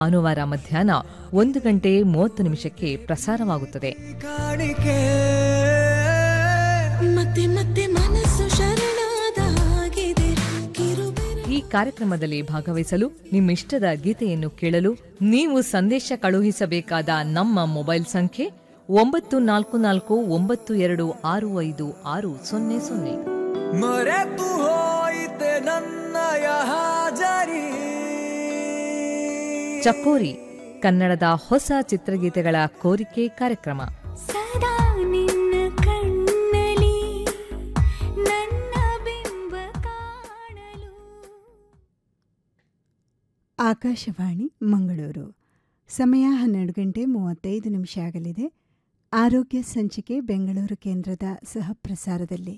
ಭಾನುವಾರ ಮಧ್ಯಾಹ್ನ ಒಂದು ಗಂಟೆ ಮೂವತ್ತು ನಿಮಿಷಕ್ಕೆ ಪ್ರಸಾರವಾಗುತ್ತದೆ ಕಾಣಿಕೆ ಮತ್ತೆ ಮತ್ತೆ ಮನಸ್ಸು ಶರಣಾದ ಹಾಗಿದೆ ಕಿರುಬೆರ ಈ ಕಾರ್ಯಕ್ರಮದಲ್ಲಿ ಭಾಗವಹಿಸಲು ನಿಮ್ಮಿಷ್ಟದ ಗೀತೆಯನ್ನು ಕೇಳಲು ನೀವು ಸಂದೇಶ ಕಳುಹಿಸಬೇಕಾದ ನಮ್ಮ ಮೊಬೈಲ್ ಸಂಖ್ಯೆ ಒಂಬತ್ತು ನಾಲ್ಕು ನಾಲ್ಕು ಒಂಬತ್ತು ಎರಡು ಆರು ಐದು ಆರು ಸೊನ್ನೆ ಸೊನ್ನೆ ಮರೆತು ಹೋಯಿತೆ ನನ್ನಯ ಹಾಜರಿ ಚಕೋರಿ ಕನ್ನಡದ ಹೊಸ ಚಿತ್ರಗೀತೆಗಳ ಕೋರಿಕೆ ಕಾರ್ಯಕ್ರಮ ಸದಾ ನಿನ್ನ ಕಣ್ಣಲಿ ನನ್ನ ಬಿಂಬ ಕಾಣಲು ಆಕಾಶವಾಣಿ ಮಂಗಳೂರು ಸಮಯ ಹನ್ನೆರಡು ಗಂಟೆ ಮೂವತ್ತೈದು ನಿಮಿಷ ಆಗಲಿದೆ ಆರೋಗ್ಯ ಸಂಚಿಕೆ ಬೆಂಗಳೂರು ಕೇಂದ್ರದ ಸಹ ಪ್ರಸಾರದಲ್ಲಿ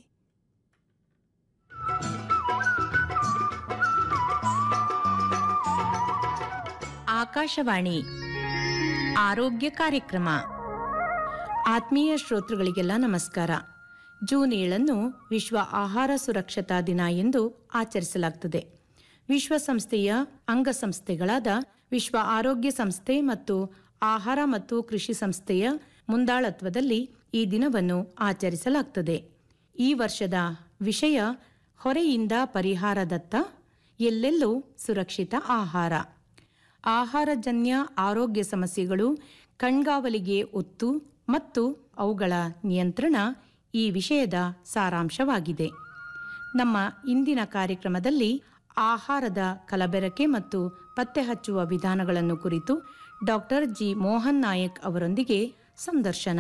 ಆಕಾಶವಾಣಿ ಆರೋಗ್ಯ ಕಾರ್ಯಕ್ರಮ ಆತ್ಮೀಯ ಶ್ರೋತೃಗಳಿಗೆಲ್ಲ ನಮಸ್ಕಾರ ಜೂನ್ ಏಳನ್ನು ವಿಶ್ವ ಆಹಾರ ಸುರಕ್ಷತಾ ದಿನ ಎಂದು ಆಚರಿಸಲಾಗುತ್ತದೆ ವಿಶ್ವಸಂಸ್ಥೆಯ ಅಂಗಸಂಸ್ಥೆಗಳಾದ ವಿಶ್ವ ಆರೋಗ್ಯ ಸಂಸ್ಥೆ ಮತ್ತು ಆಹಾರ ಮತ್ತು ಕೃಷಿ ಸಂಸ್ಥೆಯ ಮುಂದಾಳತ್ವದಲ್ಲಿ ಈ ದಿನವನ್ನು ಆಚರಿಸಲಾಗುತ್ತದೆ ಈ ವರ್ಷದ ವಿಷಯ ಹೊರೆಯಿಂದ ಪರಿಹಾರದತ್ತ ಎಲ್ಲೆಲ್ಲೂ ಸುರಕ್ಷಿತ ಆಹಾರ ಆಹಾರಜನ್ಯ ಆರೋಗ್ಯ ಸಮಸ್ಯೆಗಳು ಕಣ್ಗಾವಲಿಗೆ ಒತ್ತು ಮತ್ತು ಅವುಗಳ ನಿಯಂತ್ರಣ ಈ ವಿಷಯದ ಸಾರಾಂಶವಾಗಿದೆ ನಮ್ಮ ಇಂದಿನ ಕಾರ್ಯಕ್ರಮದಲ್ಲಿ ಆಹಾರದ ಕಲಬೆರಕೆ ಮತ್ತು ಪತ್ತೆ ಹಚ್ಚುವ ವಿಧಾನಗಳನ್ನು ಕುರಿತು ಡಾಕ್ಟರ್ ಜಿ ಮೋಹನ್ ನಾಯಕ್ ಅವರೊಂದಿಗೆ ಸಂದರ್ಶನ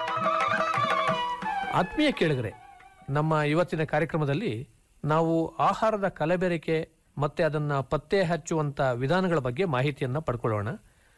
ಆತ್ಮೀಯ ಕೇಳಿಗರೆ ನಮ್ಮ ಇವತ್ತಿನ ಕಾರ್ಯಕ್ರಮದಲ್ಲಿ ನಾವು ಆಹಾರದ ಕಲಬೆರಕೆ ಮತ್ತೆ ಅದನ್ನ ಪತ್ತೆ ಹಚ್ಚುವಂತ ವಿಧಾನಗಳ ಬಗ್ಗೆ ಮಾಹಿತಿಯನ್ನ ಪಡ್ಕೊಳ್ಳೋಣ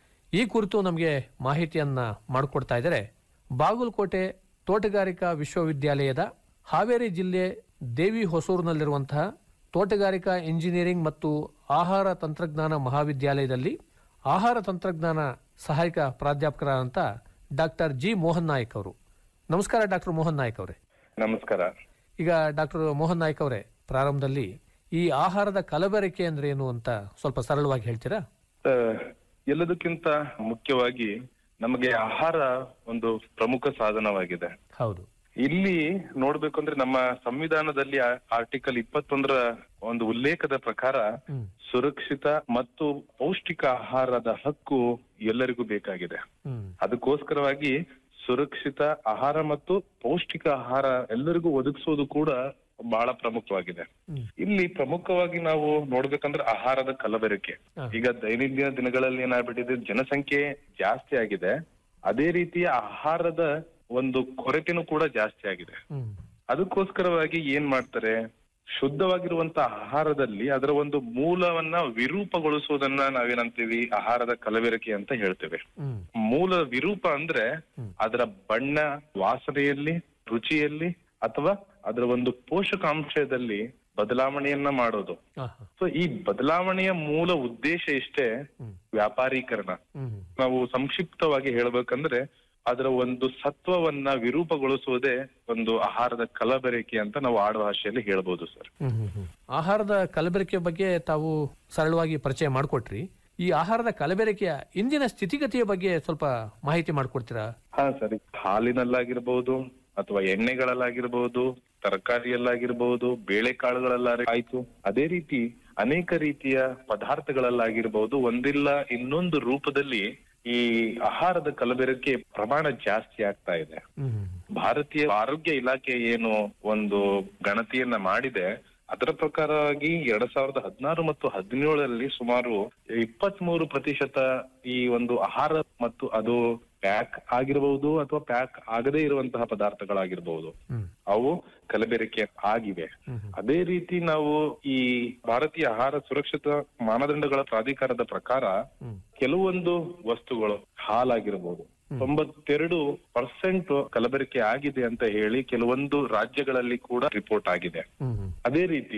ಈ ಕುರಿತು ನಮಗೆ ಮಾಹಿತಿಯನ್ನ ಮಾಡಿಕೊಡ್ತಾ ಇದ್ದಾರೆ ಬಾಗಲಕೋಟೆ ತೋಟಗಾರಿಕಾ ವಿಶ್ವವಿದ್ಯಾಲಯದ ಹಾವೇರಿ ಜಿಲ್ಲೆ ದೇವಿ ಹೊಸೂರಿನಲ್ಲಿರುವಂತಹ ತೋಟಗಾರಿಕಾ ಇಂಜಿನಿಯರಿಂಗ್ ಮತ್ತು ಆಹಾರ ತಂತ್ರಜ್ಞಾನ ಮಹಾವಿದ್ಯಾಲಯದಲ್ಲಿ ಆಹಾರ ತಂತ್ರಜ್ಞಾನ ಸಹಾಯಕ ಪ್ರಾಧ್ಯಾಪಕರಾದಂಥ ಡಾಕ್ಟರ್ ಜಿ ಮೋಹನ್ ನಾಯಕ್ ಅವರು ನಮಸ್ಕಾರ ಡಾಕ್ಟರ್ ಮೋಹನ್ ನಾಯಕ್ ಅವರೇ ನಮಸ್ಕಾರ ಈಗ ಡಾಕ್ಟರ್ ಮೋಹನ್ ನಾಯಕ್ ಅವರೇ ಪ್ರಾರಂಭದಲ್ಲಿ ಈ ಆಹಾರದ ಕಲಬೆರಕೆ ಅಂದ್ರೆ ಏನು ಅಂತ ಸ್ವಲ್ಪ ಸರಳವಾಗಿ ಹೇಳ್ತೀರಾ ಆ, ಎಲ್ಲದಕ್ಕಿಂತ ಮುಖ್ಯವಾಗಿ ನಮಗೆ ಆಹಾರ ಒಂದು ಪ್ರಮುಖ ಸಾಧನವಾಗಿದೆ ಹೌದು ಇಲ್ಲಿ ನೋಡ್ಬೇಕು ಅಂದ್ರೆ ನಮ್ಮ ಸಂವಿಧಾನದಲ್ಲಿ ಆರ್ಟಿಕಲ್ ಇಪ್ಪತ್ತೊಂದರ ಒಂದು ಉಲ್ಲೇಖದ ಪ್ರಕಾರ ಹ್ಮ್. ಸುರಕ್ಷಿತ ಮತ್ತು ಪೌಷ್ಟಿಕ ಆಹಾರದ ಹಕ್ಕು ಎಲ್ಲರಿಗೂ ಬೇಕಾಗಿದೆ ಹ್ಮ್ ಅದಕ್ಕೋಸ್ಕರವಾಗಿ ಸುರಕ್ಷಿತ ಆಹಾರ ಮತ್ತು ಪೌಷ್ಟಿಕ ಆಹಾರ ಎಲ್ಲರಿಗೂ ಒದಗಿಸೋದು ಕೂಡ ಬಹಳ ಪ್ರಮುಖವಾಗಿದೆ ಹ್ಮ್. ಇಲ್ಲಿ ಪ್ರಮುಖವಾಗಿ ನಾವು ನೋಡ್ಬೇಕಂದ್ರೆ ಆಹಾರದ ಕಲಬೆರಕೆ ಹಾ. ಈಗ ದೈನಂದಿನ ದಿನಗಳಲ್ಲಿ ಏನಾಗ್ಬಿಟ್ಟಿದೆ ಜನಸಂಖ್ಯೆ ಜಾಸ್ತಿ ಆಗಿದೆ ಅದೇ ರೀತಿಯ ಆಹಾರದ ಒಂದು ಕೊರತೆನೂ ಕೂಡ ಜಾಸ್ತಿ ಆಗಿದೆ ಹ್ಮ್ ಅದಕ್ಕೋಸ್ಕರವಾಗಿ ಏನ್ ಮಾಡ್ತಾರೆ ಶುದ್ಧವಾಗಿರುವಂತ ಆಹಾರದಲ್ಲಿ ಅದರ ಒಂದು ಮೂಲವನ್ನ ವಿರೂಪಗೊಳಿಸುವುದನ್ನ ನಾವೇನಂತೀವಿ ಆಹಾರದ ಕಲಬೆರಕೆ ಅಂತ ಹೇಳ್ತೇವೆ ಹ್ಮ್ ಮೂಲ ವಿರೂಪ ಅಂದ್ರೆ ಹ್ಮ್. ಅದರ ಬಣ್ಣ ವಾಸನೆಯಲ್ಲಿ ರುಚಿಯಲ್ಲಿ ಅಥವಾ ಅದರ ಒಂದು ಪೋಷಕಾಂಶದಲ್ಲಿ ಬದಲಾವಣೆಯನ್ನ ಮಾಡೋದು ಆಹಾ. ಸೊ ಈ ಬದಲಾವಣೆಯ ಮೂಲ ಉದ್ದೇಶ ಇಷ್ಟೇ ಹ್ಮ್. ವ್ಯಾಪಾರೀಕರಣ ಹ್ಮ್ ನಾವು ಸಂಕ್ಷಿಪ್ತವಾಗಿ ಹೇಳ್ಬೇಕಂದ್ರೆ ಅದರ ಒಂದು ಸತ್ವವನ್ನ ವಿರೂಪಗೊಳಿಸುವುದೇ ಒಂದು ಆಹಾರದ ಕಲಬೆರಕೆ ಅಂತ ನಾವು ಆಡು ಭಾಷೆಯಲ್ಲಿ ಹೇಳ್ಬೋದು ಸರ್ ಹ್ಮ್ ಹ್ಮ್ ಹ್ಮ್. ಆಹಾರದ ಕಲಬೆರಕೆ ಬಗ್ಗೆ ತಾವು ಸರಳವಾಗಿ ಪರಿಚಯ ಮಾಡಿಕೊಟ್ರಿ ಈ ಆಹಾರದ ಕಲಬೆರಕೆಯ ಇಂದಿನ ಸ್ಥಿತಿಗತಿಯ ಬಗ್ಗೆ ಸ್ವಲ್ಪ ಮಾಹಿತಿ ಮಾಡಿಕೊಡ್ತೀರಾ ಹಾ ಸರಿ ಹಾಲಿನಲ್ಲಾಗಿರ್ಬಹುದು ಅಥವಾ ಎಣ್ಣೆಗಳಲ್ಲಾಗಿರ್ಬಹುದು ತರಕಾರಿಯಲ್ಲಾಗಿರ್ಬಹುದು ಬೇಳೆಕಾಳುಗಳಲ್ಲ ಆಯ್ತು ಅದೇ ರೀತಿ ಅನೇಕ ರೀತಿಯ ಪದಾರ್ಥಗಳಲ್ಲಾಗಿರ್ಬಹುದು ಒಂದಿಲ್ಲ ಇನ್ನೊಂದು ರೂಪದಲ್ಲಿ ಈ ಆಹಾರದ ಕಲಬೆರಕೆ ಪ್ರಮಾಣ ಜಾಸ್ತಿ ಆಗ್ತಾ ಇದೆ ಹ್ಮ್ ಹ್ಮ್ ಭಾರತೀಯ ಆರೋಗ್ಯ ಇಲಾಖೆ ಏನು ಒಂದು ಗಣತಿಯನ್ನ ಮಾಡಿದೆ ಅದರ ಪ್ರಕಾರವಾಗಿ ಎರಡ್ ಸಾವಿರದ ಹದಿನಾರು ಮತ್ತು ಹದಿನೇಳರಲ್ಲಿ ಸುಮಾರು ಇಪ್ಪತ್ತ್ ಮೂರು ಪ್ರತಿಶತ ಈ ಒಂದು ಆಹಾರ ಮತ್ತು ಅದು ಪ್ಯಾಕ್ ಆಗಿರಬಹುದು ಅಥವಾ ಪ್ಯಾಕ್ ಆಗದೇ ಇರುವಂತಹ ಪದಾರ್ಥಗಳಾಗಿರಬಹುದು ಹ್ಮ್ ಅವು ಕಲಬೆರಕೆ ಆಗಿವೆ ಹ್ಮ್ ಹ್ಮ್. ಅದೇ ರೀತಿ ನಾವು ಈ ಭಾರತೀಯ ಆಹಾರ ಸುರಕ್ಷತಾ ಮಾನದಂಡಗಳ ಪ್ರಾಧಿಕಾರದ ಪ್ರಕಾರ ಹ್ಮ್. ಕೆಲವೊಂದು ವಸ್ತುಗಳು ಹಾಲಾಗಿರಬಹುದು ತೊಂಬತ್ತೆರಡು ಪರ್ಸೆಂಟ್ ಕಲಬೆರಕೆ ಆಗಿದೆ ಅಂತ ಹೇಳಿ ಕೆಲವೊಂದು ರಾಜ್ಯಗಳಲ್ಲಿ ಕೂಡ ರಿಪೋರ್ಟ್ ಆಗಿದೆ ಹ್ಮ್ ಹ್ಮ್. ಅದೇ ರೀತಿ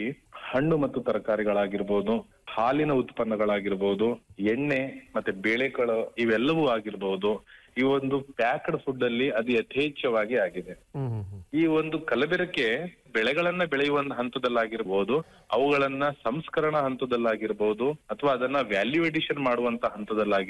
ಹಣ್ಣು ಮತ್ತು ತರಕಾರಿಗಳಾಗಿರ್ಬೋದು ಹಾಲಿನ ಉತ್ಪನ್ನಗಳಾಗಿರ್ಬೋದು ಎಣ್ಣೆ ಮತ್ತೆ ಬೇಳೆಕಾಳು ಇವೆಲ್ಲವೂ ಆಗಿರ್ಬೋದು ಈ ಒಂದು ಪ್ಯಾಕ್ಡ್ ಫುಡ್ ಅಲ್ಲಿ ಅದು ಯಥೇಚ್ಛವಾಗಿ ಆಗಿದೆ ಹ್ಮ್ ಹ್ಮ್ ಹ್ಮ್ ಈ ಒಂದು ಕಲಬೆರಕೆ ಬೆಳೆಗಳನ್ನ ಬೆಳೆಯುವ ಹಂತದಲ್ಲಾಗಿರ್ಬೋದು ಅವುಗಳನ್ನ ಸಂಸ್ಕರಣ ಹಂತದಲ್ಲಾಗಿರ್ಬೋದು ಅಥವಾ ಅದನ್ನ ವ್ಯಾಲ್ಯೂ ಎಡಿಷನ್ ಮಾಡುವಂತ ಹಂತದಲ್ಲಾಗಿರ್ಬೋದು